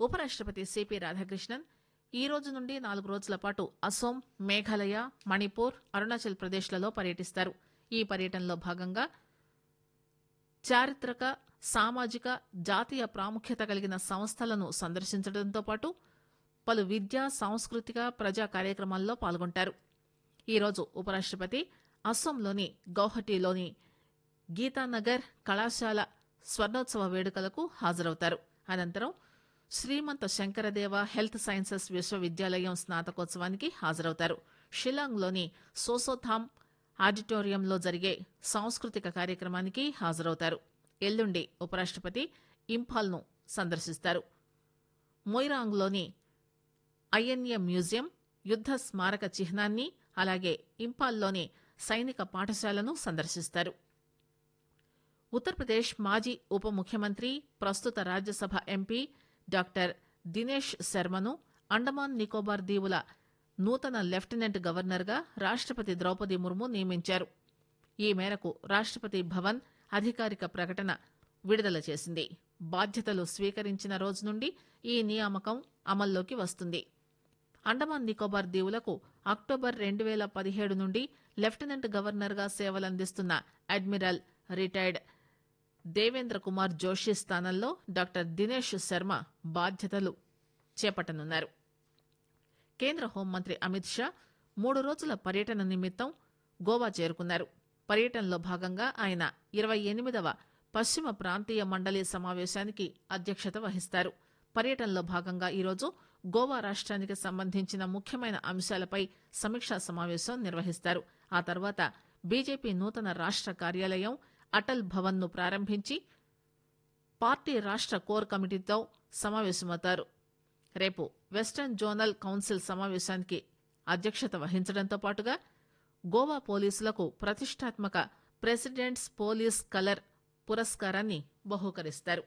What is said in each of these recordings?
ఉపరాష్టపతి సిపి రాధాకృష్ణన్ ఈ రోజు నుండి నాలుగు రోజుల పాటు అసోం మేఘాలయ మణిపూర్ అరుణాచల్ ప్రదేశ్లలో పర్యటిస్తారు ఈ పర్యటనలో భాగంగా చారిత్రక సామాజిక జాతీయ ప్రాముఖ్యత కలిగిన సంస్థలను సందర్శించడంతో పాటు పలు విద్యా సాంస్కృతిక ప్రజా కార్యక్రమాల్లో పాల్గొంటారు ఈరోజు ఉపరాష్టపతి అస్సోంలోని గౌహటిలోని గీతానగర్ కళాశాల స్వర్ణోత్సవ వేడుకలకు హాజరవుతారు అనంతరం శ్రీమంత శంకరదేవ హెల్త్ సైన్సెస్ విశ్వవిద్యాలయం స్నాతకోత్సవానికి హాజరవుతారు షిలాంగ్లోని సోసోథామ్ ఆడిటోరియంలో జరిగే సాంస్కృతిక కార్యక్రమానికి హాజరవుతారు ఎల్లుండి ఉపరాష్టపతి ఇంఫాల్ను సందర్శిస్తారు మొయిరాంగ్లోని ఐఎన్ఏ మ్యూజియం యుద్ద స్మారక చిహ్నాన్ని అలాగే ఇంపాల్లోని సైనిక పాఠశాలను సందర్శిస్తారు ఉత్తరప్రదేశ్ మాజీ ఉప ముఖ్యమంత్రి ప్రస్తుత రాజ్యసభ ఎంపీ డాక్టర్ దినేష్ శర్మను అండమాన్ నికోబార్ దీవుల నూతన లెఫ్టినెంట్ గవర్నర్గా రాష్టపతి ద్రౌపది ముర్ము నియమించారు ఈ మేరకు రాష్టపతి భవన్ అధికారిక ప్రకటన విడుదల చేసింది బాధ్యతలు స్వీకరించిన రోజు నుండి ఈ నియామకం అమల్లోకి వస్తుంది అండమాన్ నికోబార్ దీవులకు అక్టోబర్ రెండు వేల పదిహేడు నుండి లెఫ్టినెంట్ గవర్నర్గా సేవలందిస్తున్న అడ్మిరల్ రిటైర్డ్ దేవేంద్ర కుమార్ జోషి స్థానంలో డాక్టర్ దినేష్ శర్మ బాధ్యతలు చేపట్టనున్నారు కేంద్ర హోంమంత్రి అమిత్ షా మూడు రోజుల పర్యటన నిమిత్తం గోవా చేరుకున్నారు పర్యటనలో భాగంగా ఆయన ఇరవై ఎనిమిదవ పశ్చిమ ప్రాంతీయ మండలి సమావేశానికి అధ్యక్షత వహిస్తారు పర్యటనలో భాగంగా ఈరోజు గోవా రాష్ట్రానికి సంబంధించిన ముఖ్యమైన అంశాలపై సమీక్షా సమావేశం నిర్వహిస్తారు ఆ తర్వాత బీజేపీ నూతన రాష్ట్ర కార్యాలయం అటల్ భవన్ ను ప్రారంభించి పార్టీ రాష్ట్ర కోర్ కమిటీతో సమావేశమవుతారు రేపు వెస్టర్న్ జోనల్ కౌన్సిల్ సమావేశానికి అధ్యక్షత వహించడంతో పాటుగా గోవా పోలీసులకు ప్రతిష్టాత్మక ప్రెసిడెంట్స్ పోలీస్ కలర్ పురస్కారాన్ని బహూకరిస్తారు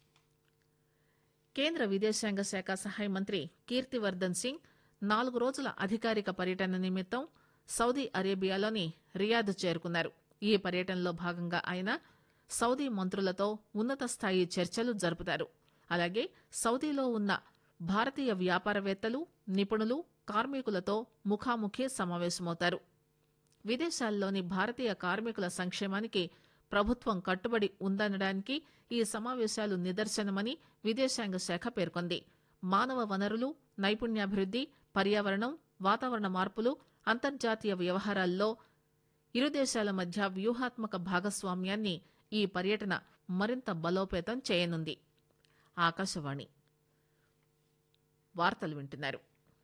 కేంద్ర విదేశాంగ శాఖ సహాయ మంత్రి కీర్తివర్దన్ సింగ్ నాలుగు రోజుల అధికారిక పర్యటన నిమిత్తం సౌదీ అరేబియాలోని రియాద్ చేరుకున్నారు ఈ పర్యటనలో భాగంగా ఆయన సౌదీ మంత్రులతో ఉన్నత స్థాయి చర్చలు జరుపుతారు అలాగే సౌదీలో ఉన్న భారతీయ వ్యాపారవేత్తలు నిపుణులు కార్మికులతో ముఖాముఖి సమావేశమవుతారు విదేశాల్లోని భారతీయ కార్మికుల సంక్షేమానికి ప్రభుత్వం కట్టుబడి ఉందనడానికి ఈ సమావేశాలు నిదర్శనమని విదేశాంగ శాఖ పేర్కొంది మానవ వనరులు నైపుణ్యాభివృద్ది పర్యావరణం వాతావరణ మార్పులు అంతర్జాతీయ వ్యవహారాల్లో ఇరు దేశాల మధ్య వ్యూహాత్మక భాగస్వామ్యాన్ని ఈ పర్యటన మరింత బలోపేతం చేయనుంది ఆకాశవాణి వార్తలు వింటున్నారు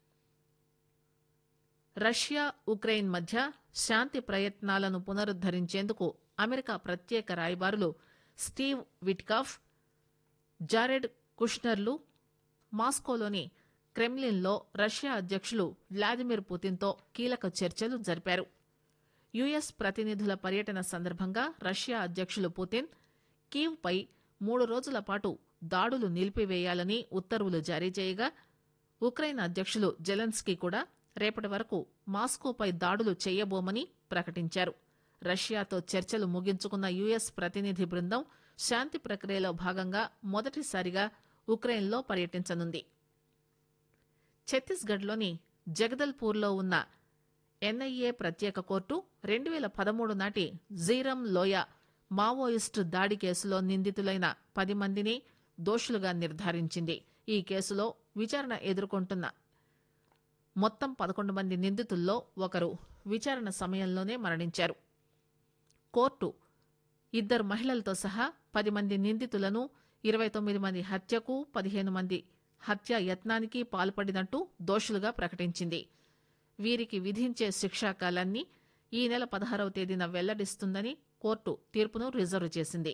రష్యా ఉక్రెయిన్ మధ్య శాంతి ప్రయత్నాలను పునరుద్దరించేందుకు అమెరికా ప్రత్యేక రాయబారులు స్టీవ్ విట్కాఫ్ జారెడ్ కుష్నర్లు మాస్కోలోని క్రెమ్లిన్లో రష్యా అధ్యక్షులు వ్లాదిమిర్ పుతిన్తో కీలక చర్చలు జరిపారు యుఎస్ ప్రతినిధుల పర్యటన సందర్భంగా రష్యా అధ్యక్షులు పుతిన్ కీవ్పై మూడు రోజుల పాటు దాడులు నిలిపివేయాలని ఉత్తర్వులు జారీ చేయగా ఉక్రెయిన్ అధ్యక్షులు జెలెన్స్కీ కూడా రేపటి వరకు మాస్కోపై దాడులు చేయబోమని ప్రకటించారు రష్యాతో చర్చలు ముగించుకున్న యుఎస్ ప్రతినిధి బృందం శాంతి ప్రక్రియలో భాగంగా మొదటిసారిగా ఉక్రెయిన్లో పర్యటించనుంది ఛత్తీస్గఢ్లోని జగదల్పూర్లో ఉన్న ఎన్ఐఏ ప్రత్యేక కోర్టు రెండు వేల పదమూడు నాటి జీరం లోయ మావోయిస్టు దాడి కేసులో నిందితులైన పది మందిని దోషులుగా నిర్ధారించింది ఈ కేసులో విచారణ ఎదుర్కొంటున్న మొత్తం పదకొండు మంది నిందితుల్లో ఒకరు విచారణ సమయంలోనే మరణించారు కోర్టు ఇద్దరు మహిళలతో సహా పది మంది నిందితులను ఇరవై తొమ్మిది మంది హత్యకు పదిహేను మంది హత్య యత్నానికి పాల్పడినట్టు దోషులుగా ప్రకటించింది వీరికి విధించే శిక్షాకాలాన్ని ఈ నెల పదహారవ తేదీన వెల్లడిస్తుందని కోర్టు తీర్పును రిజర్వ్ చేసింది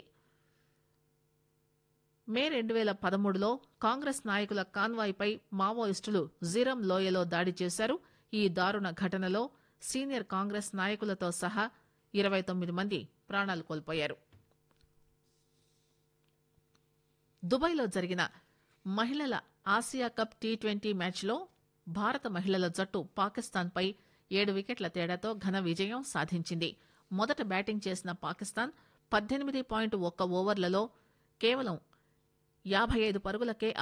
మే రెండు వేల పదమూడులో కాంగ్రెస్ నాయకుల కాన్వాయ్పై మావోయిస్టులు జీరం లోయలో దాడి చేశారు ఈ దారుణ ఘటనలో సీనియర్ కాంగ్రెస్ నాయకులతో సహా ఇరవై తొమ్మిది మంది ప్రాణాలు కోల్పోయారు దుబాయ్లో జరిగిన మహిళల ఆసియా కప్ టీ ట్వంటీ మ్యాచ్లో భారత మహిళల జట్టు పాకిస్తాన్పై ఏడు వికెట్ల తేడాతో ఘన విజయం సాధించింది మొదట బ్యాటింగ్ చేసిన పాకిస్తాన్ పద్దెనిమిది పాయింట్ ఒక్క ఓవర్లలో కేవలం యాభై ఐదు పరుగులకే